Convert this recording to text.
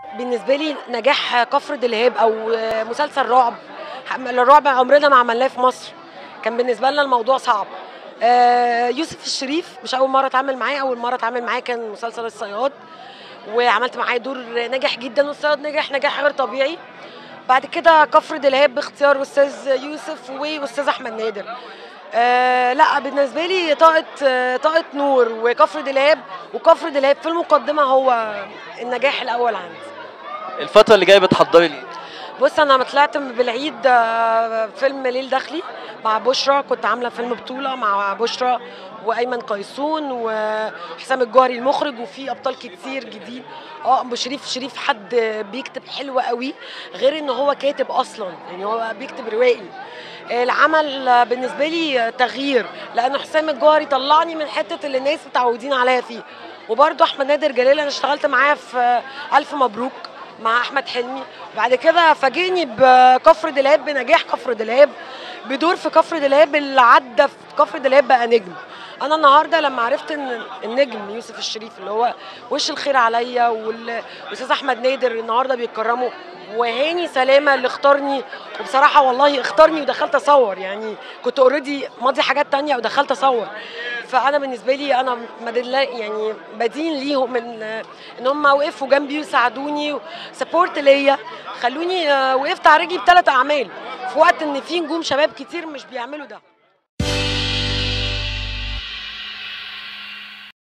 بالنسبه لي نجاح كفر دلهاب او مسلسل رعب الرعب عمرنا ما عملناه في مصر كان بالنسبه لنا الموضوع صعب آه، يوسف الشريف مش اول مره اتعامل معاه اول مره اتعامل معاه كان مسلسل الصياد وعملت معاه دور ناجح جدا والصياد نجح نجاح غير طبيعي بعد كده كفر دلهاب باختيار استاذ يوسف واستاذ احمد نادر آه لا بالنسبه لي طاقه آه، طاقه نور وكفر دلهاب وكفر دلهاب في المقدمه هو النجاح الاول عندي الفتره اللي جايه بتحضري ليه بص انا طلعت بالعيد آه، فيلم ليل داخلي مع بشرى كنت عامله فيلم بطوله مع بشرى وايمن قيسون وحسام الجوهري المخرج وفي ابطال كتير جديد اه ابو شريف شريف حد بيكتب حلو قوي غير ان هو كاتب اصلا يعني هو بيكتب روائي العمل بالنسبه لي تغيير لان حسام الجوهري طلعني من حته اللي الناس متعودين عليها فيه وبرده احمد نادر جلال انا اشتغلت معاه في الف مبروك مع احمد حلمي بعد كده فاجئني بكفر دلهاب بنجاح كفر دلهاب بدور في كفر دلهاب اللي عدى في كفر دلهاب بقى نجم انا النهارده لما عرفت ان النجم يوسف الشريف اللي هو وش الخير عليا والاستاذ احمد نادر النهارده بيكرموا وهاني سلامه اللي اختارني وبصراحه والله اختارني ودخلت اصور يعني كنت اوريدي ماضي حاجات تانية ودخلت اصور فانا بالنسبه لي انا مدين يعني بدين ليهم ان ان هم وقفوا جنبي وساعدوني سبورت ليا خلوني وقفت على رجلي بثلاث اعمال في وقت ان في نجوم شباب كتير مش بيعملوا ده